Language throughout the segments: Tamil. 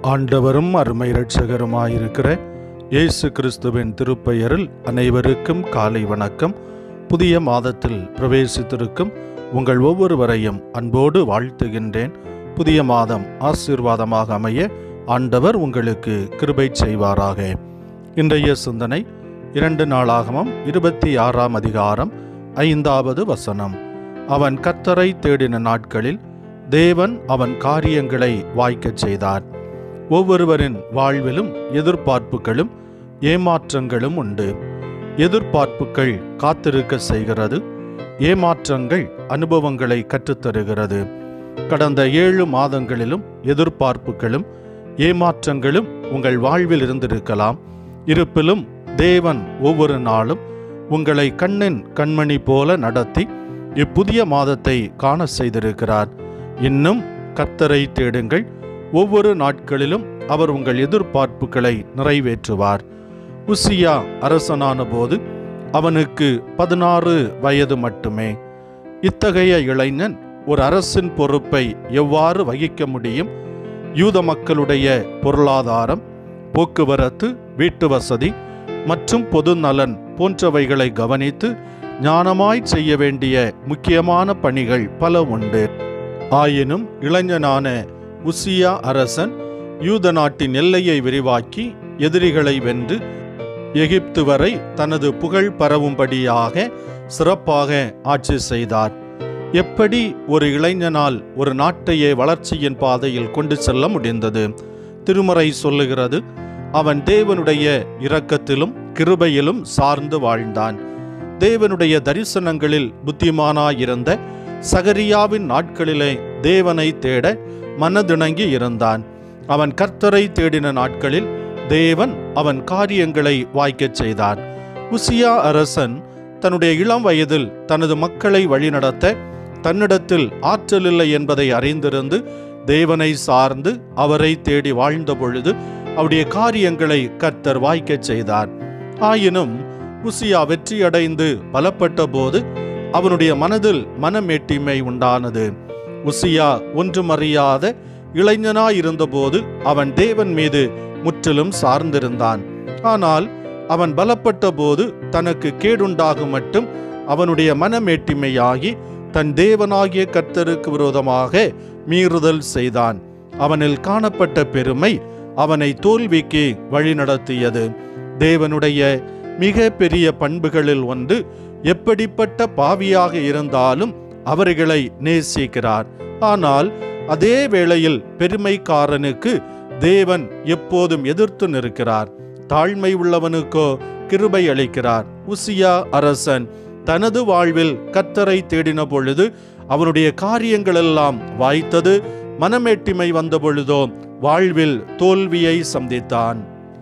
ஆண்டவரும் அருமை இரட்சகருமாயிருக்கிற இயேசு கிறிஸ்துவின் திருப்பெயரில் அனைவருக்கும் காலை வணக்கம் புதிய மாதத்தில் பிரவேசித்திருக்கும் உங்கள் ஒவ்வொருவரையும் அன்போடு வாழ்த்துகின்றேன் புதிய மாதம் ஆசீர்வாதமாக அமைய ஆண்டவர் உங்களுக்கு கிருபை செய்வாராக இன்றைய சிந்தனை இரண்டு நாளாகமம் இருபத்தி ஆறாம் அதிகாரம் ஐந்தாவது வசனம் அவன் கர்த்தரை தேடின நாட்களில் தேவன் அவன் காரியங்களை வாய்க்கச் செய்தார் ஒவ்வொருவரின் வாழ்விலும் எதிர்பார்ப்புகளும் ஏமாற்றங்களும் உண்டு எதிர்பார்ப்புகள் காத்திருக்க செய்கிறது ஏமாற்றங்கள் அனுபவங்களை கற்றுத்தருகிறது கடந்த ஏழு மாதங்களிலும் எதிர்பார்ப்புகளும் ஏமாற்றங்களும் உங்கள் வாழ்வில் இருந்திருக்கலாம் இருப்பிலும் தேவன் ஒவ்வொரு நாளும் உங்களை கண்ணின் கண்மணி போல நடத்தி இப்புதிய மாதத்தை காண செய்திருக்கிறார் இன்னும் கர்த்தரை தேடுங்கள் ஒவ்வொரு நாட்களிலும் அவர் உங்கள் எதிர்பார்ப்புகளை நிறைவேற்றுவார் உசியா அரசனான போது அவனுக்கு பதினாறு வயது மட்டுமே இத்தகைய இளைஞன் ஒரு அரசின் பொறுப்பை எவ்வாறு வகிக்க முடியும் யூத மக்களுடைய பொருளாதாரம் போக்குவரத்து வீட்டு வசதி மற்றும் பொது நலன் போன்றவைகளை கவனித்து ஞானமாய் செய்ய வேண்டிய முக்கியமான பணிகள் பல உண்டு ஆயினும் இளைஞனான உசியா அரசன் யூத நாட்டின் எல்லையை விரிவாக்கி எதிரிகளை வென்று எகிப்து வரை தனது புகழ் பரவும்படியாக சிறப்பாக ஆட்சி செய்தார் எப்படி ஒரு இளைஞனால் ஒரு நாட்டையே வளர்ச்சியின் பாதையில் கொண்டு செல்ல முடிந்தது திருமறை சொல்லுகிறது அவன் தேவனுடைய இரக்கத்திலும் கிருபையிலும் சார்ந்து வாழ்ந்தான் தேவனுடைய தரிசனங்களில் புத்திமானாயிருந்த சகரியாவின் நாட்களிலே தேவனை தேட மனதிணங்கி இருந்தான் அவன் கர்த்தரை தேடின நாட்களில் தேவன் அவன் காரியங்களை வாய்க்கச் செய்தார் உசியா அரசன் தன்னுடைய இளம் வயதில் தனது மக்களை வழிநடத்த தன்னிடத்தில் ஆற்றல் இல்லை என்பதை அறிந்திருந்து தேவனை சார்ந்து அவரை தேடி வாழ்ந்த பொழுது அவருடைய காரியங்களை கர்த்தர் வாய்க்கச் செய்தார் ஆயினும் உசியா வெற்றியடைந்து பலப்பட்ட போது அவனுடைய மனதில் மனமேட்டிமை உண்டானது உசியா ஒன்றுமறியாத இளைஞனாயிருந்தபோது அவன் தேவன் மீது முற்றிலும் சார்ந்திருந்தான் ஆனால் அவன் பலப்பட்ட போது தனக்கு கேடுண்டாகும் மட்டும் அவனுடைய மனமேட்டிமையாகி தன் தேவனாகிய கர்த்தருக்கு விரோதமாக மீறுதல் செய்தான் அவனில் காணப்பட்ட பெருமை அவனை தோல்விக்கு வழிநடத்தியது தேவனுடைய மிக பெரிய பண்புகளில் ஒன்று எப்படிப்பட்ட பாவியாக இருந்தாலும் அவர்களை நேசிக்கிறார் ஆனால் அதே வேளையில் பெருமைக்காரனுக்கு தேவன் எப்போதும் எதிர்த்து நிற்கிறார் தாழ்மை உள்ளவனுக்கோ கிருபை அளிக்கிறார் உசியா அரசன் தனது வாழ்வில் கத்தரை தேடின பொழுது அவனுடைய காரியங்களெல்லாம் வாய்த்தது மனமேட்டிமை வந்த பொழுதோ வாழ்வில் தோல்வியை சந்தித்தான்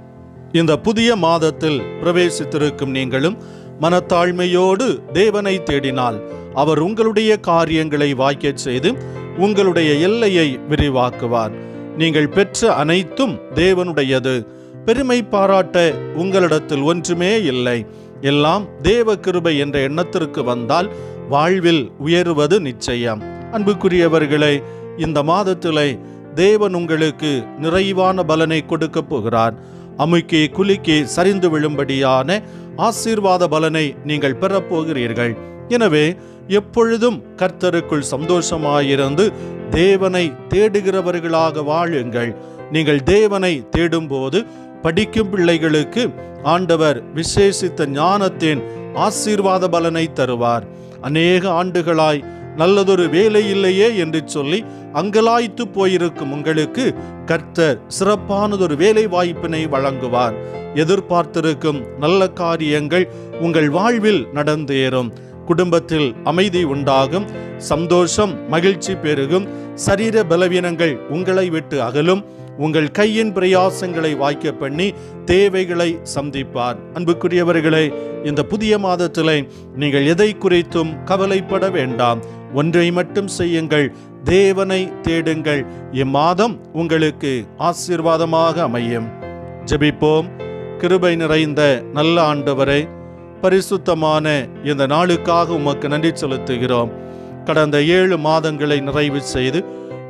இந்த புதிய மாதத்தில் பிரவேசித்திருக்கும் நீங்களும் மனத்தாழ்மையோடு தேவனை தேடினால் அவர் உங்களுடைய காரியங்களை வாய்க்கச் செய்து உங்களுடைய எல்லையை விரிவாக்குவார் நீங்கள் பெற்ற அனைத்தும் தேவனுடையது பெருமை பாராட்ட உங்களிடத்தில் ஒன்றுமே இல்லை எல்லாம் தேவ கிருபை என்ற எண்ணத்திற்கு வந்தால் வாழ்வில் உயருவது நிச்சயம் அன்புக்குரியவர்களே இந்த மாதத்திலே தேவன் உங்களுக்கு நிறைவான பலனை கொடுக்க போகிறார் அமுக்கி குலுக்கி சரிந்து விழும்படியான ஆசீர்வாத பலனை நீங்கள் பெறப்போகிறீர்கள் எனவே எப்பொழுதும் கர்த்தருக்குள் சந்தோஷமாயிருந்து தேவனை தேடுகிறவர்களாக வாழுங்கள் நீங்கள் தேவனை தேடும்போது படிக்கும் பிள்ளைகளுக்கு ஆண்டவர் விசேஷித்த ஞானத்தின் ஆசீர்வாத பலனை தருவார் அநேக ஆண்டுகளாய் நல்லதொரு வேலை இல்லையே என்று சொல்லி அங்கலாய்த்து போயிருக்கும் உங்களுக்கு கர்த்தர் சிறப்பானதொரு வேலை வாய்ப்பினை வழங்குவார் எதிர்பார்த்திருக்கும் நல்ல காரியங்கள் உங்கள் வாழ்வில் நடந்தேறும் குடும்பத்தில் அமைதி உண்டாகும் சந்தோஷம் மகிழ்ச்சி பெருகும் சரீர பலவீனங்கள் உங்களை விட்டு அகலும் உங்கள் கையின் பிரயாசங்களை வாய்க்க பண்ணி தேவைகளை சந்திப்பார் அன்புக்குரியவர்களே இந்த புதிய மாதத்திலே நீங்கள் எதை குறித்தும் கவலைப்பட வேண்டாம் ஒன்றை மட்டும் செய்யுங்கள் தேவனை தேடுங்கள் இம்மாதம் உங்களுக்கு ஆசீர்வாதமாக அமையும் ஜெபிப்போம் கிருபை நிறைந்த நல்ல ஆண்டவரை பரிசுத்தமான இந்த நாளுக்காக உமக்கு நன்றி செலுத்துகிறோம் கடந்த ஏழு மாதங்களை நிறைவு செய்து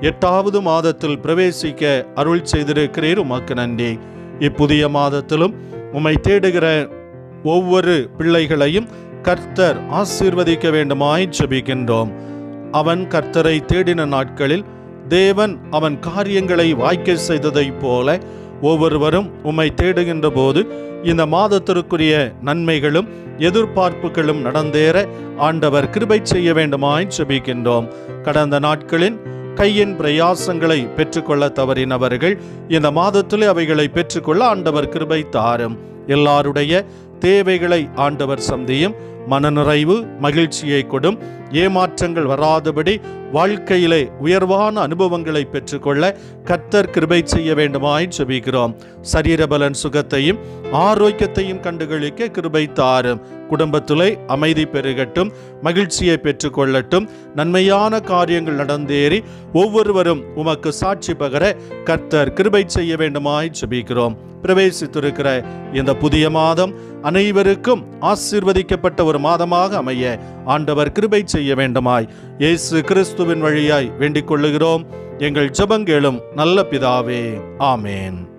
எட்டாவது மாதத்தில் பிரவேசிக்க அருள் செய்திருக்கிறீர் உமக்கு நன்றி இப்புதிய மாதத்திலும் உம்மை தேடுகிற ஒவ்வொரு பிள்ளைகளையும் கர்த்தர் ஆசீர்வதிக்க வேண்டுமாய் ஜெபிக்கின்றோம் அவன் கர்த்தரை தேடின நாட்களில் தேவன் அவன் காரியங்களை வாய்க்க செய்ததைப் போல ஒவ்வொருவரும் உம்மை தேடுகின்ற போது இந்த மாதத்திற்குரிய நன்மைகளும் எதிர்பார்ப்புகளும் நடந்தேற ஆண்டவர் கிருபை செய்ய வேண்டுமாய் ஜெபிக்கின்றோம் கடந்த நாட்களின் கையின் பிரயாசங்களை பெற்றுக்கொள்ள தவறினவர்கள் இந்த மாதத்திலே அவைகளை பெற்றுக்கொள்ள ஆண்டவர் கிருபை தாரும் எல்லாருடைய தேவைகளை ஆண்டவர் சந்தியும் மனநிறைவு மகிழ்ச்சியை கொடும் ஏமாற்றங்கள் வராதபடி வாழ்க்கையிலே உயர்வான அனுபவங்களை பெற்றுக்கொள்ள கர்த்தர் கிருபை செய்ய வேண்டுமாய் ஜெபிக்கிறோம் சரீரபலன் சுகத்தையும் ஆரோக்கியத்தையும் கண்டுகளிக்க கிருபை தாரும் குடும்பத்திலே அமைதி பெருகட்டும் மகிழ்ச்சியை பெற்றுக்கொள்ளட்டும் நன்மையான காரியங்கள் நடந்தேறி ஒவ்வொருவரும் உமக்கு சாட்சி பகர கர்த்தர் கிருபை செய்ய வேண்டுமாய் ஜெபிக்கிறோம் பிரவேசித்திருக்கிற இந்த புதிய மாதம் அனைவருக்கும் ஆசீர்வதிக்கப்பட்ட ஒரு மாதமாக அமைய ஆண்டவர் கிருபை செய்ய வேண்டுமாய் இயேசு கிறிஸ்துவின் வழியாய் வேண்டிக் கொள்ளுகிறோம் எங்கள் ஜெபங்கேளும் நல்ல பிதாவே ஆமேன்